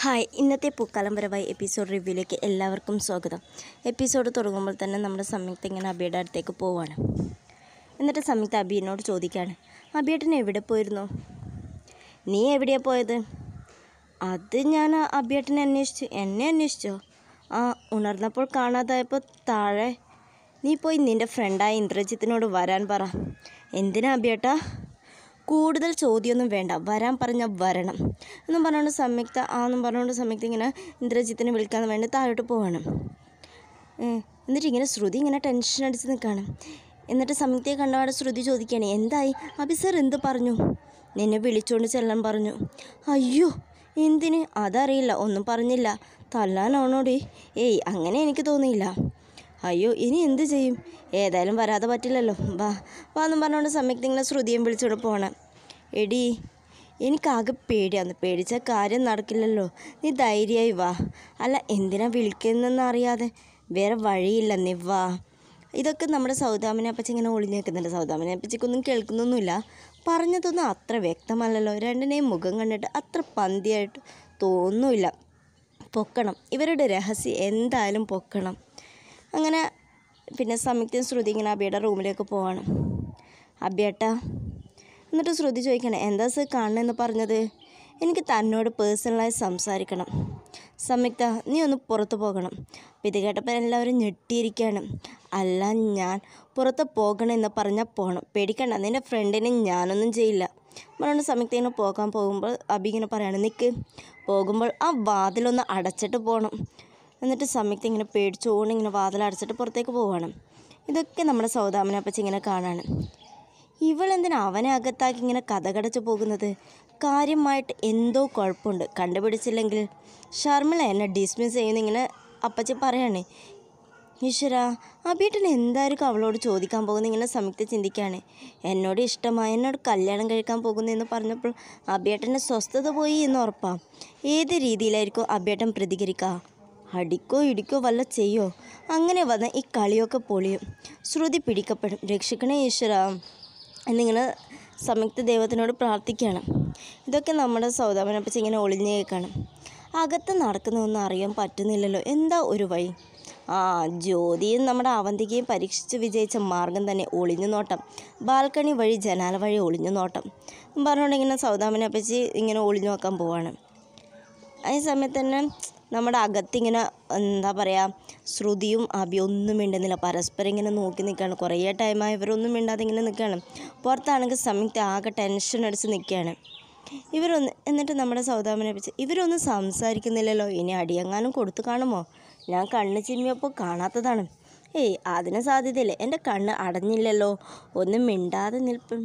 Hi ഇന്നത്തെ പൂക്കാലം വരവായി എപ്പിസോഡ് റിവ്യൂയിലേക്ക് എല്ലാവർക്കും സ്വാഗതം എപ്പിസോഡ് തുടങ്ങുമ്പോൾ തന്നെ നമ്മുടെ സംയുക്ത ഇങ്ങനെ അബിയുടെ അടുത്തേക്ക് പോവാണ് എന്നിട്ട് സംയുക്ത അബിയോട് ചോദിക്കുകയാണ് അബിയേട്ടൻ എവിടെ പോയിരുന്നു നീ എവിടെയാണ് പോയത് അത് ഞാൻ ആ അബിയേട്ടനെ അന്വേഷിച്ചു എന്നെ അന്വേഷിച്ചോ ആ ഉണർന്നപ്പോൾ കാണാതായപ്പോൾ താഴെ നീ പോയി നിൻ്റെ ഫ്രണ്ടായ ഇന്ദ്രജിത്തിനോട് വരാൻ പറ എന്തിനാ അബിയേട്ടാ കൂടുതൽ ചോദ്യമൊന്നും വേണ്ട വരാൻ പറഞ്ഞാൽ വരണം എന്നും പറഞ്ഞുകൊണ്ട് സംയുക്ത ആന്നും പറഞ്ഞുകൊണ്ട് സംയുക്ത ഇങ്ങനെ ഇന്ദ്രജിത്തിനെ വിളിക്കാൻ വേണ്ടി താഴോട്ട് പോവാണ് ഏ, എന്നിട്ട് ഇങ്ങനെ ശ്രുതി ഇങ്ങനെ ടെൻഷൻ അടിച്ച് നിൽക്കുകയാണ് എന്നിട്ട് സംയുക്തയെ കണ്ടപാടെ ശ്രുതി ചോദിക്കുകയാണ് എന്തായി അബി സർ എന്ത് പറഞ്ഞു നിന്നെ വിളിച്ചുകൊണ്ട് ചെല്ലാൻ പറഞ്ഞു അയ്യോ എന്തിന് അതറിയില്ല ഒന്നും പറഞ്ഞില്ല തല്ലാനാണോടി ഏയ് അങ്ങനെ എനിക്ക് തോന്നിയില്ല അയ്യോ ഇനി എന്ത് ചെയ്യും ഏതായാലും വരാതെ പറ്റില്ലല്ലോ വാ വാ എന്നും പറഞ്ഞുകൊണ്ട് സംയുക്ത ഇങ്ങനെ ശ്രുതിയും വിളിച്ചോണ്ട് പോണം എടി എനിക്കാകെ പേടിയാന്ന് പേടിച്ച കാര്യം നടക്കില്ലല്ലോ നീ ധൈര്യമായി വാ അല്ല എന്തിനാ വിളിക്കുന്നതെന്ന് അറിയാതെ വേറെ വഴിയില്ല നീ വാ ഇതൊക്കെ നമ്മുടെ സൗദാമിനെ അപ്പച്ചി ഇങ്ങനെ ഒളിഞ്ഞു നിൽക്കുന്നുണ്ട് സൗദാമിനെ അപ്പച്ചിക്കൊന്നും കേൾക്കുന്നൊന്നുമില്ല പറഞ്ഞതൊന്നും അത്ര വ്യക്തമല്ലല്ലോ രണ്ടിനെയും മുഖം കണ്ടിട്ട് അത്ര പന്തിയായിട്ട് തോന്നുന്നില്ല പൊക്കണം ഇവരുടെ രഹസ്യം എന്തായാലും പൊക്കണം അങ്ങനെ പിന്നെ സംയുക്തയും ശ്രുതി ഇങ്ങനെ അബിയുടെ റൂമിലേക്ക് പോവാണ് അബിയേട്ടാ എന്നിട്ട് ശ്രുതി ചോദിക്കണേ എന്താ സർ കാണണമെന്ന് പറഞ്ഞത് എനിക്ക് തന്നോട് പേഴ്സണലായി സംസാരിക്കണം സംയുക്ത നീ ഒന്ന് പുറത്ത് പോകണം അപ്പം ഇത് കേട്ടപ്പോൾ എല്ലാവരും ഞെട്ടിയിരിക്കുകയാണ് അല്ല ഞാൻ പുറത്ത് പോകണമെന്ന് പറഞ്ഞാൽ പോകണം പേടിക്കണ്ട നിൻ്റെ ഫ്രണ്ടിനെ ഞാനൊന്നും ചെയ്യില്ല പറഞ്ഞുകൊണ്ട് സംയുക്ത ഇങ്ങനെ പോകാൻ പോകുമ്പോൾ അബി ഇങ്ങനെ പറയാണ് നിൽക്ക് പോകുമ്പോൾ ആ വാതിലൊന്ന് അടച്ചിട്ട് പോകണം എന്നിട്ട് സംയുക്ത ഇങ്ങനെ പേടിച്ചുകൊണ്ട് ഇങ്ങനെ വാതിൽ അടച്ചിട്ട് പുറത്തേക്ക് പോവാണ് ഇതൊക്കെ നമ്മുടെ സൗദാമനെ അപ്പച്ചി ഇങ്ങനെ കാണാണ് ഇവളെന്തിനാ അവനെ അകത്താക്കി ഇങ്ങനെ കഥകടച്ച് പോകുന്നത് കാര്യമായിട്ട് എന്തോ കുഴപ്പമുണ്ട് കണ്ടുപിടിച്ചില്ലെങ്കിൽ ഷർമിള എന്നെ ഡിസ്മിസ് ചെയ്യുന്ന ഇങ്ങനെ അപ്പച്ചി പറയാണ് ഈശ്വര അബീട്ടൻ എന്തായിരിക്കും അവളോട് ചോദിക്കാൻ പോകുന്നത് ഇങ്ങനെ സംയുക്ത ചിന്തിക്കുകയാണ് എന്നോട് ഇഷ്ടമായി എന്നോട് കല്യാണം കഴിക്കാൻ പോകുന്നതെന്ന് പറഞ്ഞപ്പോൾ അബിയേട്ടൻ്റെ സ്വസ്ഥത പോയി എന്ന് ഉറപ്പാ ഏത് രീതിയിലായിരിക്കും അബിയേട്ടൻ പ്രതികരിക്കുക അടിക്കോ ഇടിക്കോ വല്ല ചെയ്യോ അങ്ങനെ വന്ന ഈ കളിയൊക്കെ പൊളിയും ശ്രുതി പിടിക്കപ്പെടും രക്ഷിക്കണേ ഈശ്വര എന്നിങ്ങനെ സംയുക്ത ദൈവത്തിനോട് പ്രാർത്ഥിക്കുകയാണ് ഇതൊക്കെ നമ്മുടെ സൗദാമനപ്പച്ച ഇങ്ങനെ ഒളിഞ്ഞു കേൾക്കാണ് അകത്ത് നടക്കുന്നതൊന്നും അറിയാൻ പറ്റുന്നില്ലല്ലോ എന്താ ഒരു വഴി ആ ജ്യോതിയും നമ്മുടെ അവന്തികയും പരീക്ഷിച്ച് വിജയിച്ച മാർഗം തന്നെ ഒളിഞ്ഞു നോട്ടം ബാൽക്കണി വഴി ജനാല വഴി ഒളിഞ്ഞു നോട്ടം പറഞ്ഞുകൊണ്ട് ഇങ്ങനെ സൗദാമനപ്പച്ചി ഇങ്ങനെ ഒളിഞ്ഞു നോക്കാൻ പോവാണ് അതേ സമയത്ത് തന്നെ നമ്മുടെ അകത്തിങ്ങനെ എന്താ പറയുക ശ്രുതിയും അബിയും ഒന്നും മിണ്ടുന്നില്ല പരസ്പരം ഇങ്ങനെ നോക്കി നിൽക്കുകയാണ് കുറേ ടൈമായി ഇവരൊന്നും മിണ്ടാതെ ഇങ്ങനെ നിൽക്കുകയാണ് പുറത്താണെങ്കിൽ സംയുക്ത ആകെ ടെൻഷൻ അടിച്ച് നിൽക്കുകയാണ് ഇവരൊന്ന് എന്നിട്ട് നമ്മുടെ സൗദാമനെ വെച്ച് ഇവരൊന്നും സംസാരിക്കുന്നില്ലല്ലോ ഇനി അടിയങ്ങാനും കൊടുത്തു കാണുമോ ഞാൻ കണ്ണ് ചിമ്മിയപ്പോൾ കാണാത്തതാണ് ഏയ് അതിന് സാധ്യതയില്ല എൻ്റെ കണ്ണ് അടഞ്ഞില്ലല്ലോ ഒന്നും മിണ്ടാതെ നിൽപ്പും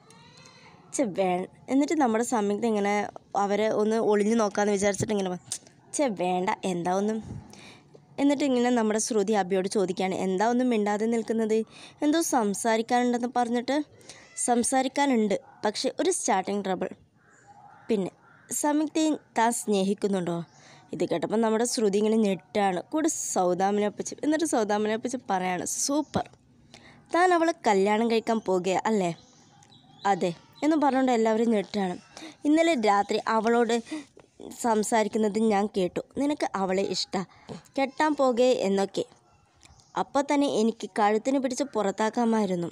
ചെ വേ എന്നിട്ട് നമ്മുടെ സംയുക്ത ഇങ്ങനെ അവരെ ഒന്ന് ഒളിഞ്ഞു നോക്കാമെന്ന് വിചാരിച്ചിട്ട് ഇങ്ങനെ പ- ചെ വേണ്ട എന്താ ഒന്നും എന്നിട്ട് ഇങ്ങനെ നമ്മുടെ ശ്രുതി അബിയോട് ചോദിക്കുകയാണ് എന്താ ഒന്നും മിണ്ടാതെ നിൽക്കുന്നത് എന്തോ സംസാരിക്കാനുണ്ടെന്ന് പറഞ്ഞിട്ട് സംസാരിക്കാനുണ്ട് പക്ഷെ ഒരു സ്റ്റാർട്ടിങ് ട്രബിൾ പിന്നെ സംയുക്തയും താൻ സ്നേഹിക്കുന്നുണ്ടോ ഇത് കേട്ടപ്പോൾ നമ്മുടെ ശ്രുതി ഇങ്ങനെ ഞെട്ടാണ് കൂടെ സൗദാമിനെപ്പച്ച് എന്നിട്ട് സൗദാമിനെപ്പച്ച് പറയാണ് സൂപ്പർ താൻ അവളെ കല്യാണം കഴിക്കാൻ പോകുക അല്ലേ അതെ എന്ന് പറഞ്ഞുകൊണ്ട് എല്ലാവരും ഞെട്ടാണ് ഇന്നലെ രാത്രി അവളോട് സംസാരിക്കുന്നത് ഞാൻ കേട്ടു നിനക്ക് അവളെ ഇഷ്ട കെട്ടാൻ പോകേ എന്നൊക്കെ അപ്പോൾ തന്നെ എനിക്ക് കഴുത്തിന് പിടിച്ച് പുറത്താക്കാമായിരുന്നു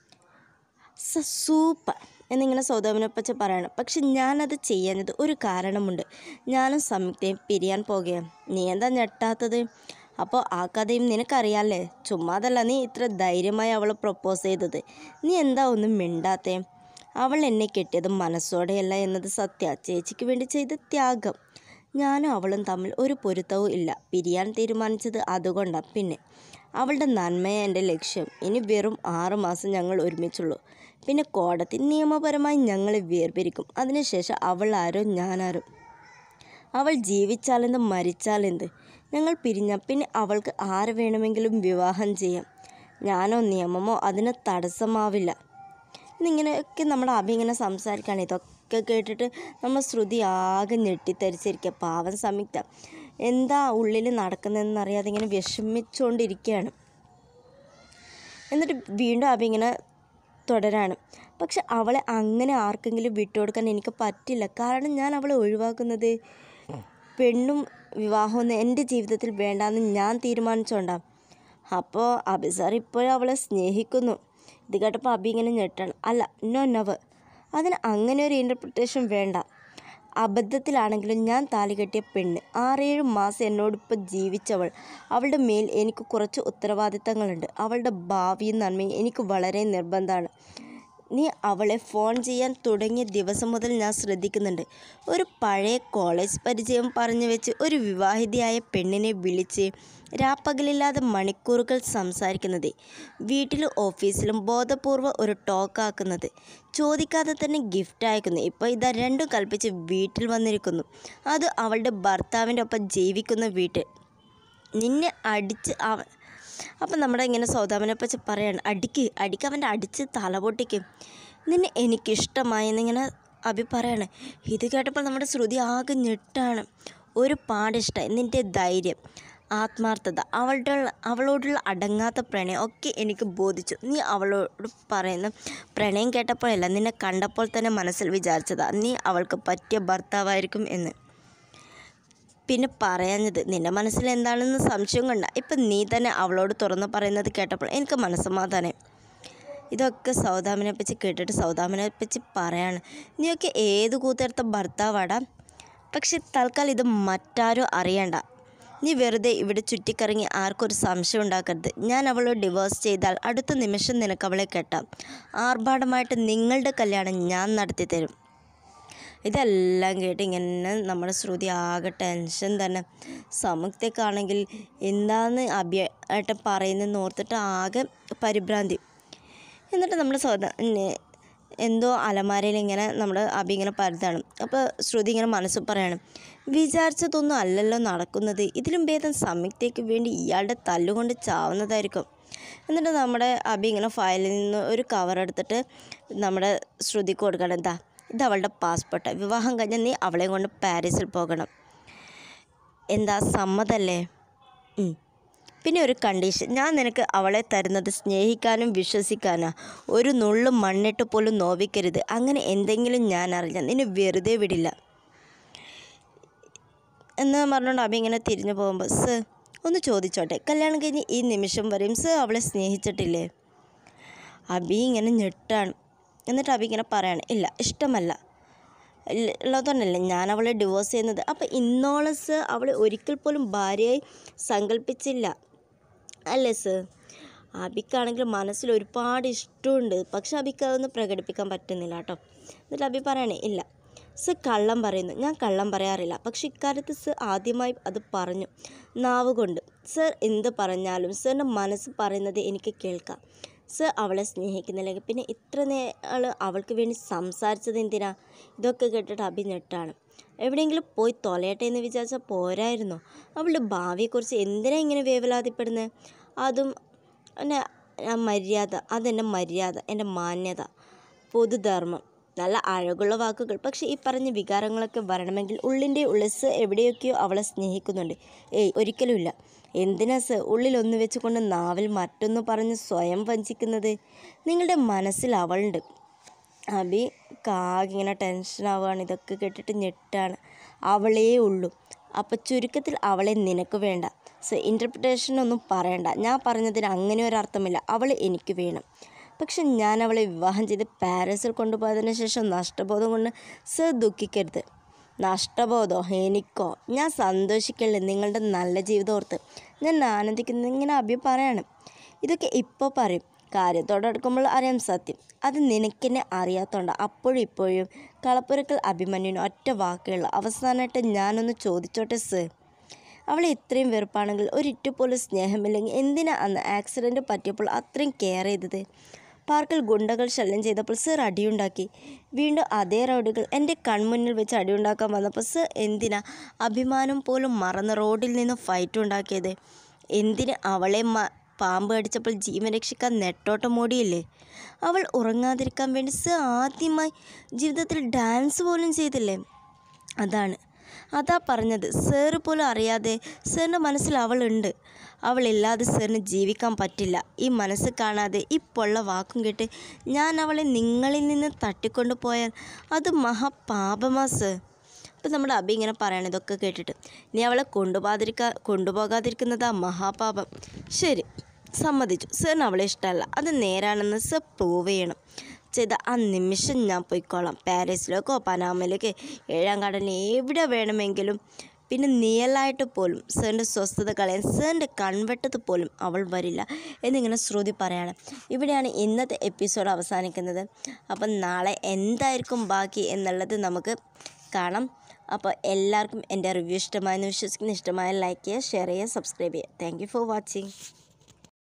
സ- സൂപ്പർ എന്നിങ്ങനെ സൗദാമിനെപ്പച്ച പറയണം പക്ഷെ ഞാനത് ചെയ്യാഞ്ഞത് ഒരു കാരണമുണ്ട് ഞാനും സംയുക്തയും പിരിയാൻ പോകുകയാണ് നീ എന്താ ഞെട്ടാത്തത് അപ്പോൾ ആ കഥയും നിനക്കറിയാമല്ലേ ചുമ്മാതല്ല നീ ഇത്ര ധൈര്യമായി അവളെ പ്രപ്പോസ് ചെയ്തത് നീ എന്താ ഒന്നും മിണ്ടാത്തേ അവൾ എന്നെ കെട്ടിയത് മനസ്സോടെയല്ല എന്നത് സത്യ ചേച്ചിക്ക് വേണ്ടി ചെയ്ത ത്യാഗം ഞാനും അവളും തമ്മിൽ ഒരു പൊരുത്തവും ഇല്ല പിരിയാൻ തീരുമാനിച്ചത് അതുകൊണ്ടാണ് പിന്നെ അവളുടെ നന്മയെ എൻ്റെ ലക്ഷ്യം ഇനി വെറും ആറ് മാസം ഞങ്ങൾ ഒരുമിച്ചുള്ളൂ പിന്നെ കോടതി നിയമപരമായി ഞങ്ങളെ വേർപിരിക്കും അതിനുശേഷം അവൾ ആരോ ഞാനാരോ അവൾ ജീവിച്ചാലെന്ത് മരിച്ചാലെന്ത് ഞങ്ങൾ പിരിഞ്ഞ പിന്നെ അവൾക്ക് ആരെ വേണമെങ്കിലും വിവാഹം ചെയ്യാം ഞാനോ നിയമമോ അതിന് തടസ്സമാവില്ല എന്നിങ്ങനെയൊക്കെ നമ്മുടെ അഭി ഇങ്ങനെ സംസാരിക്കുകയാണ് ഇതൊക്കെ കേട്ടിട്ട് നമ്മൾ ശ്രുതി ആകെ ഞെട്ടിത്തരിച്ചിരിക്കുക പാവം സംയുക്ത എന്താ ഉള്ളിൽ നടക്കുന്നതെന്ന് അറിയാതെ ഇങ്ങനെ വിഷമിച്ചുകൊണ്ടിരിക്കുകയാണ് എന്നിട്ട് വീണ്ടും അഭി ഇങ്ങനെ തുടരാണ് പക്ഷെ അവളെ അങ്ങനെ ആർക്കെങ്കിലും വിട്ടുകൊടുക്കാൻ എനിക്ക് പറ്റില്ല കാരണം ഞാൻ അവളെ ഒഴിവാക്കുന്നത് പെണ്ണും വിവാഹമൊന്നും എൻ്റെ ജീവിതത്തിൽ വേണ്ടാന്ന് ഞാൻ തീരുമാനിച്ചോണ്ടാ അപ്പോൾ അബി സാർ ഇപ്പോഴും അവളെ സ്നേഹിക്കുന്നു ഇത് കേട്ടപ്പോൾ അബി ഇങ്ങനെ ഞെട്ടണം അല്ല നോ നവ് അതിന് അങ്ങനെ ഒരു ഇൻ്റർപ്രിട്ടേഷൻ വേണ്ട അബദ്ധത്തിലാണെങ്കിലും ഞാൻ താലി കെട്ടിയ പെണ്ണ് ആറേഴ് മാസം എന്നോടൊപ്പം ജീവിച്ചവൾ അവളുടെ മേൽ എനിക്ക് കുറച്ച് ഉത്തരവാദിത്തങ്ങളുണ്ട് അവളുടെ ഭാവിയും നന്മയും എനിക്ക് വളരെ നിർബന്ധമാണ് നീ അവളെ ഫോൺ ചെയ്യാൻ തുടങ്ങിയ ദിവസം മുതൽ ഞാൻ ശ്രദ്ധിക്കുന്നുണ്ട് ഒരു പഴയ കോളേജ് പരിചയം പറഞ്ഞു വെച്ച് ഒരു വിവാഹിതയായ പെണ്ണിനെ വിളിച്ച് രാപ്പകലില്ലാതെ മണിക്കൂറുകൾ സംസാരിക്കുന്നത് വീട്ടിലും ഓഫീസിലും ബോധപൂർവ്വം ഒരു ടോക്ക് ആക്കുന്നത് ചോദിക്കാതെ തന്നെ ഗിഫ്റ്റ് അയക്കുന്നു ഇപ്പോൾ ഇതാ രണ്ടും കൽപ്പിച്ച് വീട്ടിൽ വന്നിരിക്കുന്നു അത് അവളുടെ ഭർത്താവിൻ്റെ ഒപ്പം ജീവിക്കുന്ന വീട്ടിൽ നിന്നെ അടിച്ച് അവ അപ്പം നമ്മുടെ ഇങ്ങനെ സൗദാമനെ പറ്റി പറയാണ് അടിക്ക് അടിക്ക് അവൻ്റെ അടിച്ച് തല പൊട്ടിക്കും നിന്നെ എനിക്കിഷ്ടമായെന്നിങ്ങനെ അഭി പറയാണ് ഇത് കേട്ടപ്പോൾ നമ്മുടെ ശ്രുതി ആകെ ഞെട്ടാണ് ഒരു പാടിഷ്ടമായി നിൻ്റെ ധൈര്യം ആത്മാർത്ഥത അവളുടെ അവളോടുള്ള അടങ്ങാത്ത പ്രണയം ഒക്കെ എനിക്ക് ബോധിച്ചു നീ അവളോട് പറയുന്ന പ്രണയം കേട്ടപ്പോഴല്ല നിന്നെ കണ്ടപ്പോൾ തന്നെ മനസ്സിൽ വിചാരിച്ചതാ നീ അവൾക്ക് പറ്റിയ ഭർത്താവായിരിക്കും എന്ന് പിന്നെ പറയാഞ്ഞത് നിൻ്റെ മനസ്സിൽ എന്താണെന്ന് സംശയം കൊണ്ട ഇപ്പം നീ തന്നെ അവളോട് തുറന്ന് പറയുന്നത് കേട്ടപ്പോൾ എനിക്ക് മനസ്സമാധാനം ഇതൊക്കെ സൗദാമിനെ പറ്റി കേട്ടിട്ട് സൗദാമിനെ പറ്റി പറയാണ് നീയൊക്കെ ഏത് കൂത്തെടുത്ത ഭർത്താവാടാ പക്ഷെ തൽക്കാലം ഇത് മറ്റാരും അറിയണ്ട നീ വെറുതെ ഇവിടെ ചുറ്റിക്കറങ്ങി ആർക്കൊരു സംശയം ഉണ്ടാക്കരുത് ഞാൻ അവളോട് ഡിവോഴ്സ് ചെയ്താൽ അടുത്ത നിമിഷം നിനക്ക് അവളെ കെട്ടാം ആർഭാടമായിട്ട് നിങ്ങളുടെ കല്യാണം ഞാൻ നടത്തി തരും ഇതെല്ലാം കേട്ട് ഇങ്ങനെ നമ്മുടെ ശ്രുതി ആകെ ടെൻഷൻ തന്നെ സമുക്തക്കാണെങ്കിൽ എന്താന്ന് അഭിയേട്ടൻ പറയുന്നതെന്ന് ഓർത്തിട്ട് ആകെ പരിഭ്രാന്തി എന്നിട്ട് നമ്മുടെ സ്വത നെ- എന്തോ അലമാരയിൽ ഇങ്ങനെ നമ്മുടെ അഭി ഇങ്ങനെ പരതാണ് അപ്പോൾ ശ്രുതി ഇങ്ങനെ മനസ്സിൽ പറയാണ് വിചാരിച്ചതൊന്നും അല്ലല്ലോ നടക്കുന്നത് ഇതിലും ഭേദം സംയുക്തയ്ക്ക് വേണ്ടി ഇയാളുടെ തല്ലുകൊണ്ട് ചാവുന്നതായിരിക്കും എന്നിട്ട് നമ്മുടെ അഭി ഇങ്ങനെ ഫയലിൽ നിന്ന് ഒരു കവർ എടുത്തിട്ട് നമ്മുടെ ശ്രുതിക്ക് കൊടുക്കണം എന്താ ഇത് അവളുടെ പാസ്പോർട്ട് വിവാഹം കഴിഞ്ഞാൽ നീ അവളെയും കൊണ്ട് പാരീസിൽ പോകണം എന്താ സമ്മതല്ലേ ഉം. പിന്നെ ഒരു കണ്ടീഷൻ ഞാൻ നിനക്ക് അവളെ തരുന്നത് സ്നേഹിക്കാനും വിശ്വസിക്കാനാ ഒരു നുള്ളു മണ്ണിട്ട് പോലും നോവിക്കരുത് അങ്ങനെ എന്തെങ്കിലും ഞാൻ അറിഞ്ഞാൽ നിന്നെ വെറുതെ വിടില്ല എന്ന് പറഞ്ഞുകൊണ്ട് അഭി ഇങ്ങനെ തിരിഞ്ഞു പോകുമ്പോൾ സർ ഒന്ന് ചോദിച്ചോട്ടെ കല്യാണം കഴിഞ്ഞ് ഈ നിമിഷം വരെയും സർ അവളെ സ്നേഹിച്ചിട്ടില്ലേ അഭി ഇങ്ങനെ ഞെട്ടാണ് എന്നിട്ട് അഭി ഇങ്ങനെ പറയാണ് ഇല്ല ഇഷ്ടമല്ല ഇല്ല- ഉള്ളതുകൊണ്ടല്ലേ ഞാൻ അവളെ ഡിവോഴ്സ് ചെയ്യുന്നത് അപ്പം ഇന്നോളം സർ അവളെ ഒരിക്കൽ പോലും ഭാര്യയായി സങ്കല്പിച്ചില്ല അല്ലേ സർ അബിക്കാണെങ്കിൽ മനസ്സിൽ ഒരുപാട് ഇഷ്ടമുണ്ട് പക്ഷെ അബിക്ക് അതൊന്നും പ്രകടിപ്പിക്കാൻ പറ്റുന്നില്ല കേട്ടോ എന്നിട്ട് അബി പറയണേ ഇല്ല സർ കള്ളം പറയുന്നു ഞാൻ കള്ളം പറയാറില്ല പക്ഷെ ഇക്കാര്യത്ത് സർ ആദ്യമായി അത് പറഞ്ഞു നാവ് കൊണ്ട് സർ എന്ത് പറഞ്ഞാലും സാറിൻ്റെ മനസ്സ് പറയുന്നത് എനിക്ക് കേൾക്കാം സർ അവളെ സ്നേഹിക്കുന്നില്ലെങ്കിൽ പിന്നെ ഇത്ര നാൾ അവൾക്ക് വേണ്ടി സംസാരിച്ചത് എന്തിനാ ഇതൊക്കെ കേട്ടിട്ട് അഭി ഞെട്ടാണ് എവിടെയെങ്കിലും പോയി തൊലയട്ടെ എന്ന് വിചാരിച്ചാൽ പോരായിരുന്നോ അവളുടെ ഭാവിയെക്കുറിച്ച് എന്തിനാ ഇങ്ങനെ വേവലാതിപ്പെടുന്നത് അതും എൻ്റെ ആ മര്യാദ അതെൻ്റെ മര്യാദ എൻ്റെ മാന്യത പൊതുധർമ്മം നല്ല അഴകുള്ള വാക്കുകൾ പക്ഷേ ഈ പറഞ്ഞ വികാരങ്ങളൊക്കെ വരണമെങ്കിൽ ഉള്ളിൻ്റെ ഉള്ളസ് എവിടെയൊക്കെയോ അവളെ സ്നേഹിക്കുന്നുണ്ട് ഏയ് ഒരിക്കലുമില്ല എന്തിനാ സർ ഉള്ളിൽ ഒന്ന് വെച്ചുകൊണ്ട് നാവിൽ മറ്റൊന്ന് പറഞ്ഞ് സ്വയം വഞ്ചിക്കുന്നത് നിങ്ങളുടെ മനസ്സിൽ അവളുണ്ട് അബി കാകെ ഇങ്ങനെ ടെൻഷനാവുകയാണ് ഇതൊക്കെ കേട്ടിട്ട് ഞെട്ടാണ് അവളേ ഉള്ളൂ അപ്പം ചുരുക്കത്തിൽ അവളെ നിനക്ക് വേണ്ട സോ ഇൻ്റർപ്രിട്ടേഷനൊന്നും പറയണ്ട ഞാൻ പറഞ്ഞതിന് അങ്ങനെ ഒരു അർത്ഥമില്ല അവൾ എനിക്ക് വേണം പക്ഷെ ഞാൻ അവളെ വിവാഹം ചെയ്ത് പാരീസിൽ കൊണ്ടുപോയതിന് ശേഷം നഷ്ടബോധം കൊണ്ട് സർ ദുഃഖിക്കരുത് നഷ്ടബോധോ എനിക്കോ ഞാൻ സന്തോഷിക്കല്ലേ നിങ്ങളുടെ നല്ല ജീവിതം ഓർത്ത് ഞാൻ ആനന്ദിക്കുന്നത് ഇങ്ങനെ അഭി പറയാണ് ഇതൊക്കെ ഇപ്പോൾ പറയും കാര്യത്തോടെ അടുക്കുമ്പോൾ അറിയാം സത്യം അത് നിനക്കെന്നെ അറിയാത്തോണ്ട അപ്പോഴും ഇപ്പോഴും കളപ്പുരക്കൽ അഭിമന്യുവിന് ഒറ്റ വാക്കുകൾ അവസാനമായിട്ട് ഞാനൊന്ന് ചോദിച്ചോട്ടെ സർ അവളെ ഇത്രയും വെറുപ്പാണെങ്കിൽ ഒരിറ്റു പോലും സ്നേഹമില്ലെങ്കിൽ എന്തിനാ അന്ന് ആക്സിഡൻറ്റ് പറ്റിയപ്പോൾ അത്രയും കെയർ ചെയ്തത് പാർക്കിൽ ഗുണ്ടകൾ ശല്യം ചെയ്തപ്പോൾ സർ അടിയുണ്ടാക്കി വീണ്ടും അതേ റൗഡുകൾ എൻ്റെ കൺമുന്നിൽ വെച്ച് അടിയുണ്ടാക്കാൻ വന്നപ്പോൾ സർ എന്തിനാ അഭിമാനം പോലും മറന്ന് റോഡിൽ നിന്ന് ഫൈറ്റ് ഉണ്ടാക്കിയത് എന്തിന് അവളെ മ പാമ്പ് കടിച്ചപ്പോൾ ജീവൻ രക്ഷിക്കാൻ നെട്ടോട്ടം ഓടിയില്ലേ അവൾ ഉറങ്ങാതിരിക്കാൻ വേണ്ടി സർ ആദ്യമായി ജീവിതത്തിൽ ഡാൻസ് പോലും ചെയ്തില്ലേ അതാണ് അതാ പറഞ്ഞത് സാറ് പോലും അറിയാതെ സാറിൻ്റെ മനസ്സിൽ അവളുണ്ട് അവളില്ലാതെ സാറിന് ജീവിക്കാൻ പറ്റില്ല ഈ മനസ്സ് കാണാതെ ഈ പൊള്ള വാക്കും കേട്ട് ഞാൻ അവളെ നിങ്ങളിൽ നിന്ന് തട്ടിക്കൊണ്ടു പോയാൽ അത് മഹാപാപമാ സർ അപ്പം നമ്മുടെ അബി ഇങ്ങനെ പറയണം ഇതൊക്കെ കേട്ടിട്ട് നീ അവളെ കൊണ്ടുപോകാതിരിക്കാ കൊണ്ടുപോകാതിരിക്കുന്നതാ മഹാപാപം ശരി സമ്മതിച്ചു സാറിന് അവളെ ഇഷ്ടമല്ല അത് നേരാണെന്ന് സർ പ്രൂവ് ചെയ്യണം ചെയ്ത ആ നിമിഷം ഞാൻ പോയിക്കോളാം പാരീസിലേക്കോ പനാമയിലേക്കോ ഏഴാം കടലിന് എവിടെ വേണമെങ്കിലും പിന്നെ നിയലായിട്ട് പോലും സാറിൻ്റെ സ്വസ്ഥത കളയാൻ സാറിൻ്റെ കൺവെട്ടത്ത് പോലും അവൾ വരില്ല എന്നിങ്ങനെ ശ്രുതി പറയാണ് ഇവിടെയാണ് ഇന്നത്തെ എപ്പിസോഡ് അവസാനിക്കുന്നത് അപ്പം നാളെ എന്തായിരിക്കും ബാക്കി എന്നുള്ളത് നമുക്ക് കാണാം അപ്പോൾ എല്ലാവർക്കും എൻ്റെ റിവ്യൂ ഇഷ്ടമായെന്ന് വിശ്വസിക്കുന്നു ഇഷ്ടമായ ലൈക്ക് ചെയ്യുക ഷെയർ ചെയ്യുക സബ്സ്ക്രൈബ് ചെയ്യുക താങ്ക് യു ഫോർ വാച്ചിങ്